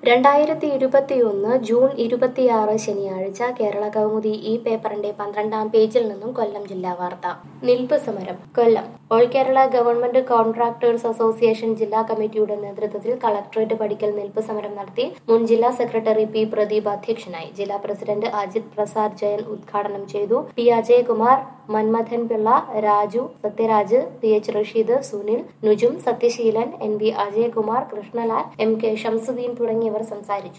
രണ്ടായിരത്തി ഇരുപത്തിയൊന്ന് ജൂൺ ഇരുപത്തിയാറ് ശനിയാഴ്ച കേരള കൗമുദി ഈ പേപ്പറിന്റെ പന്ത്രണ്ടാം പേജിൽ നിന്നും കൊല്ലം ജില്ലാ വാർത്ത നിൽപ്പ് സമരം Kollam all Kerala government contractors association ജില്ലാ കമ്മിറ്റിയുടെ നേതൃത്വത്തിൽ കളക്ടറേറ്റ് പടിക്കൽ നിൽപ്പ് സമരം നടത്തി മുൻ ജില്ലാ സെക്രട്ടറി പി പ്രദീപ് അധ്യക്ഷനായി ജില്ലാ പ്രസിഡന്റ് അജിത് പ്രസാദ് ജയൻ ഉദ്ഘാടനം ചെയ്തു P Ajayakumar Manmathan Pillai Raju Sathyaraj P H Rasheed Sunil Nujum Sathyaseelan N V Ajayakumar Krishnalal M K Shamsuddin തുടങ്ങിയവർ സംസാരിച്ചു